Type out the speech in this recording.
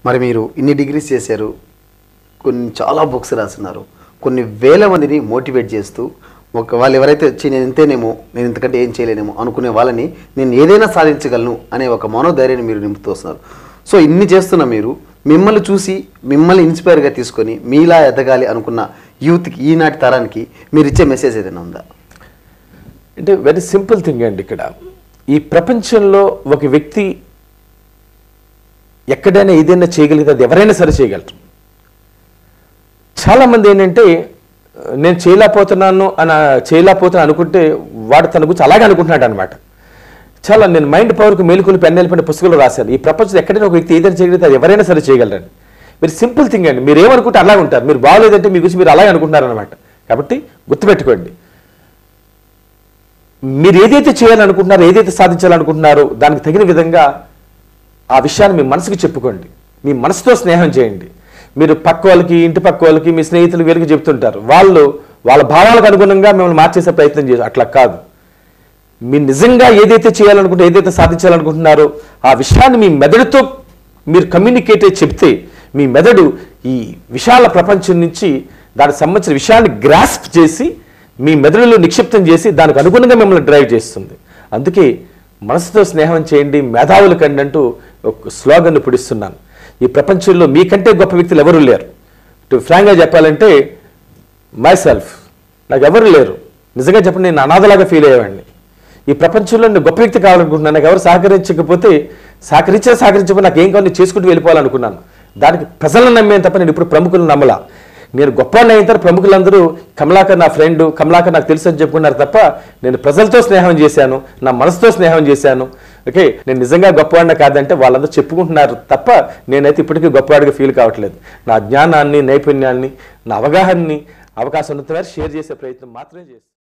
మరి మీరు ఇన్ని డిగ్రీస్ చేశారు కొన్ని చాలా బుక్స్ రాస్తున్నారు కొన్ని వేల మందిని మోటివేట్ చేస్తూ ఒక వాళ్ళు ఎవరైతే "ఛీ, నేను ఇంతేనేమో నేను ఇంతకంటే ఏం చేయలేనేమో అనుకునే వాళ్ళని నేను ఏదైనా సాధించగలను అనే ఒక మనోధైర్యాన్ని మీరు నింపుతూ వస్తున్నారు సో ఇన్ని చేస్తున్న మీరు మిమ్మల్ని చూసి మిమ్మల్ని ఇన్స్పైర్గా తీసుకొని మీలా ఎదగాలి అనుకున్న యూత్కి ఈనాటి తరానికి మీరు ఇచ్చే మెసేజ్ ఏదైనా ఉందా అంటే వెరీ సింపుల్ థింగ్ అండి ఇక్కడ ఈ ప్రపంచంలో ఒక వ్యక్తి ఎక్కడైనా ఏదైనా చేయగలిగితే అది ఎవరైనా సరే చేయగలరు చాలామంది ఏంటంటే నేను చేయలేకపోతున్నాను అని చేయలేకపోతున్నాను అనుకుంటే వాడు తన గురించి అలాగే అనుకుంటున్నాడు అనమాట చాలా నేను మైండ్ పవర్కి మేలుకొని పెన్నెల పైన పుస్తకాలు రాశాను ఈ ప్రపంచంలో ఎక్కడైనా ఒక వ్యక్తి ఏదైనా చేయగలిగితే అది ఎవరైనా సరే చేయగలరని మీరు సింపుల్ థింగ్ అండి మీరు ఏమనుకుంటే అలాగే ఉంటారు మీరు బాగోలేదంటే మీ గురించి మీరు అలాగే అనుకుంటున్నారు అనమాట కాబట్టి గుర్తుపెట్టుకోండి మీరు ఏదైతే చేయాలనుకుంటున్నారో ఏదైతే సాధించాలనుకుంటున్నారో దానికి తగిన విధంగా ఆ విషయాన్ని మీ మనసుకి చెప్పుకోండి మీ మనసుతో స్నేహం చేయండి మీరు పక్క వాళ్ళకి ఇంటి పక్క వాళ్ళకి మీ స్నేహితులు వీరికి చెప్తుంటారు వాళ్ళు వాళ్ళ భావాలకు అనుగుణంగా మిమ్మల్ని మార్చేసే ప్రయత్నం చేయాలి అట్లా కాదు మీరు నిజంగా ఏదైతే చేయాలనుకుంటే ఏదైతే సాధించాలనుకుంటున్నారో ఆ విషయాన్ని మీ మెదడుతో మీరు కమ్యూనికేట్ చెప్తే మీ మెదడు ఈ విశాల ప్రపంచం నుంచి దానికి సంబంధించిన విషయాన్ని గ్రాస్ప్ చేసి మీ మెదడులో నిక్షిప్తం చేసి దానికి అనుగుణంగా మిమ్మల్ని డ్రైవ్ చేస్తుంది అందుకే మనసుతో స్నేహం చేయండి మేధావుల కండి అంటూ ఒక స్లోగన్ పిడిస్తున్నాను ఈ ప్రపంచంలో మీకంటే గొప్ప వ్యక్తులు ఎవరూ లేరు టు ఫ్రాంక్గా చెప్పాలంటే మై సెల్ఫ్ నాకు ఎవరు లేరు నిజంగా చెప్పండి నేను అనాథలాగా ఫీల్ అయ్యేవాడిని ఈ ప్రపంచంలో నేను గొప్ప వ్యక్తి కావాలనుకుంటున్నాను నాకు ఎవరు సహకరించకపోతే సహకరించినా సహకరించకపోతే నాకు ఏం కావాలి నేను చేసుకుంటూ వెళ్ళిపోవాలనుకున్నాను దానికి ప్రజలను నమ్మేం తప్ప నేను ఇప్పుడు ప్రముఖులను నమ్మలా నేను గొప్ప అయిన తర్వాత ప్రముఖులందరూ కమలాకర్ నా ఫ్రెండ్ కమలాకర్ నాకు తెలుసు అని చెప్పుకున్నారు తప్ప నేను ప్రజలతో స్నేహం చేశాను నా మనసుతో స్నేహం చేశాను ఓకే నేను నిజంగా గొప్పవాడిన కాదంటే వాళ్ళందరూ చెప్పుకుంటున్నారు తప్ప నేనైతే ఇప్పటికీ గొప్పవాడిగా ఫీల్ కావట్లేదు నా జ్ఞానాన్ని నైపుణ్యాన్ని నా అవగాహనని అవకాశం ఉన్నంత వరకు షేర్ చేసే ప్రయత్నం మాత్రమే చేస్తాను